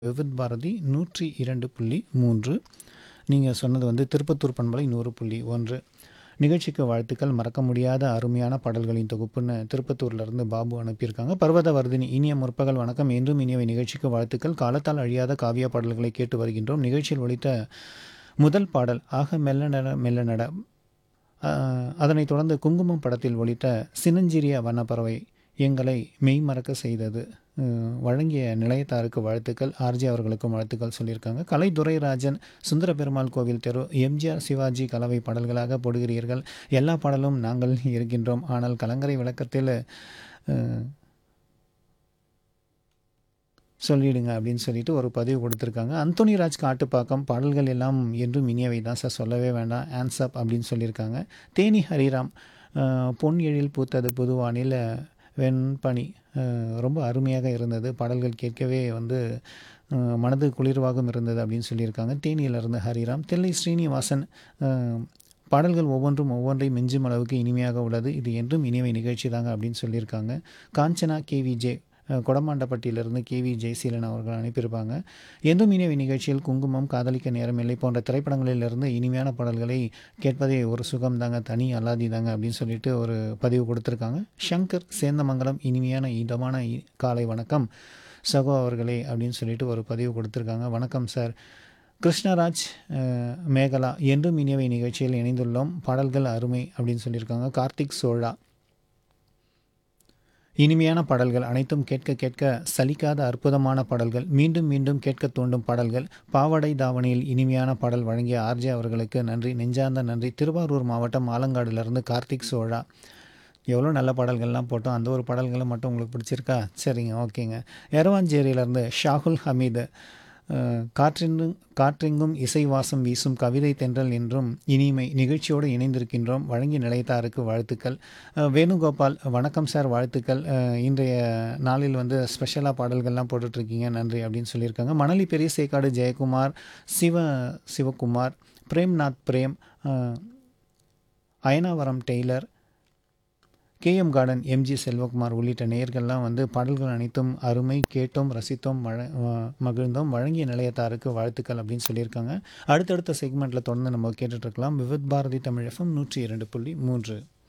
விவித் பாரதி நூற்றி இரண்டு புள்ளி மூன்று நீங்கள் சொன்னது வந்து திருப்பத்தூர் பண்பலை நூறு புள்ளி ஒன்று நிகழ்ச்சிக்கு வாழ்த்துக்கள் மறக்க முடியாத அருமையான பாடல்களின் தொகுப்புன்னு திருப்பத்தூர்லேருந்து பாபு அனுப்பியிருக்காங்க பர்வதவர்தினி இனிய முற்பகல் வணக்கம் என்றும் இனியவை நிகழ்ச்சிக்கு வாழ்த்துக்கள் காலத்தால் அழியாத காவிய பாடல்களை கேட்டு வருகின்றோம் நிகழ்ச்சியில் ஒலித்த முதல் பாடல் ஆக மெல்ல நட மெல்ல நட ஆஹ், அதனைத் தொடர்ந்து குங்குமம் படத்தில் ஒலித்த சினஞ்சிறிய வண்ணப்பறவை எங்களை மெய்மறக்க செய்தது அஹ், வழங்கிய நிலையத்தாருக்கு வாழ்த்துக்கள் ஆர்ஜி அவர்களுக்கும் வாழ்த்துக்கள் சொல்லியிருக்காங்க கலை துரைராஜன் சுந்தர பெருமாள் கோவில் தெரு எம்ஜிஆர் சிவாஜி கலவை பாடல்களாக போடுகிறீர்கள் எல்லா பாடலும் நாங்கள் இருக்கின்றோம் ஆனால் கலங்கரை விளக்கத்தில் அஹ், சொல்லிடுங்க அப்படின்னு சொல்லிட்டு ஒரு பதிவு கொடுத்துருக்காங்க அந்தோனி ராஜ் காட்டுப்பாக்கம் பாடல்கள் எல்லாம் என்றும் இனியவை தான் சார் சொல்லவே வேண்டாம் ஆன்சப் அப்படின்னு சொல்லியிருக்காங்க தேனி ஹரிராம் அஹ், பொன் எழில் பூத்தது புதுவானில் வெண்பனி அஹ், ரொம்ப அருமையாக இருந்தது பாடல்கள் கேட்கவே வந்து அஹ், மனது குளிர்வாகவும் இருந்தது அப்படின்னு சொல்லியிருக்காங்க தேனியிலிருந்து ஹரிராம் தில்லை ஸ்ரீனிவாசன் அஹ், பாடல்கள் ஒவ்வொன்றும் ஒவ்வொன்றை மிஞ்சும் அளவுக்கு இனிமையாக உள்ளது இது என்றும் இனிமை நிகழ்ச்சி தாங்க அப்படின்னு சொல்லியிருக்காங்க காஞ்சனா கேவிஜே கொடமாண்டப்பட்டியிலிருந்து கேவி ஜெயசீலன் அவர்கள் அனுப்பியிருப்பாங்க என்றும் இனியவை நிகழ்ச்சியில் குங்குமம் காதலிக்க நேரமில்லை போன்ற திரைப்படங்களிலிருந்து இனிமையான பாடல்களை கேட்பதே ஒரு சுகம் தாங்க தனி அல்லாதி தாங்க அப்படின்னு சொல்லிட்டு ஒரு பதிவு கொடுத்துருக்காங்க ஷங்கர் சேந்தமங்கலம் இனிமையான இதமான இ- காலை வணக்கம் சகோ அவர்களே அப்படின்னு சொல்லிட்டு ஒரு பதிவு கொடுத்துருக்காங்க வணக்கம் சார் கிருஷ்ணராஜ் அஹ், மேகலா என்றும் இனியவை நிகழ்ச்சியில் இணைந்துள்ளோம் பாடல்கள் அருமை அப்படின்னு சொல்லியிருக்காங்க கார்த்திக் சோழா இனிமையான பாடல்கள் அனைத்தும் கேட்க கேட்க சலிக்காத அற்புதமான பாடல்கள் மீண்டும் மீண்டும் கேட்க தூண்டும் பாடல்கள் பாவாடை தாவணியில் இனிமையான பாடல் வழங்கிய ஆர்ஜே அவர்களுக்கு நன்றி நெஞ்சார்ந்த நன்றி திருவாரூர் மாவட்டம் ஆலங்காடுலேருந்து கார்த்திக் சோழா எவ்வளோ நல்ல பாடல்கள்லாம் போட்டோம் அந்த ஒரு பாடல்களை மட்டும் உங்களுக்கு பிடிச்சிருக்கா சரிங்க ஓகேங்க எரவாஞ்சேரியிலேருந்து ஷாகுல் ஹமீது அஹ், காற்றின்றும் காற்றெங்கும் இசை வாசம் வீசும் கவிதை தென்றல் என்றும் இனிமை நிகழ்ச்சியோடு இணைந்திருக்கின்றோம் வழங்கி நிலையத்தாருக்கு வாழ்த்துக்கள் அஹ், வேணுகோபால் வணக்கம் சார் வாழ்த்துக்கள் அஹ், இன்றைய நாளில் வந்து ஸ்பெஷலாக பாடல்கள்லாம் போட்டுட்ருக்கீங்க நன்றி அப்படின்னு சொல்லியிருக்காங்க மணலி பெரிய சேக்காடு ஜெயக்குமார் சிவ சிவகுமார் பிரேம்நாத் பிரேம் அஹ், Ayanavaram tailor KM garden MG Selvakumar உள்ளிட்ட நேயர்கள்லாம் வந்து பாடல்கள் அனைத்தும் அருமை கேட்டோம் ரசித்தோம் மழ அஹ் மகிழ்ந்தோம் வழங்கிய நிலையத்தாருக்கு வாழ்த்துக்கள் அப்படின்னு சொல்லியிருக்காங்க அடுத்தடுத்த செக்மெண்ட்டில் தொடர்ந்து நம்ம கேட்டுட்ருக்கலாம் விவித் பாரதி தமிழ் எஃப்எம் நூற்றி இரண்டு புள்ளி மூன்று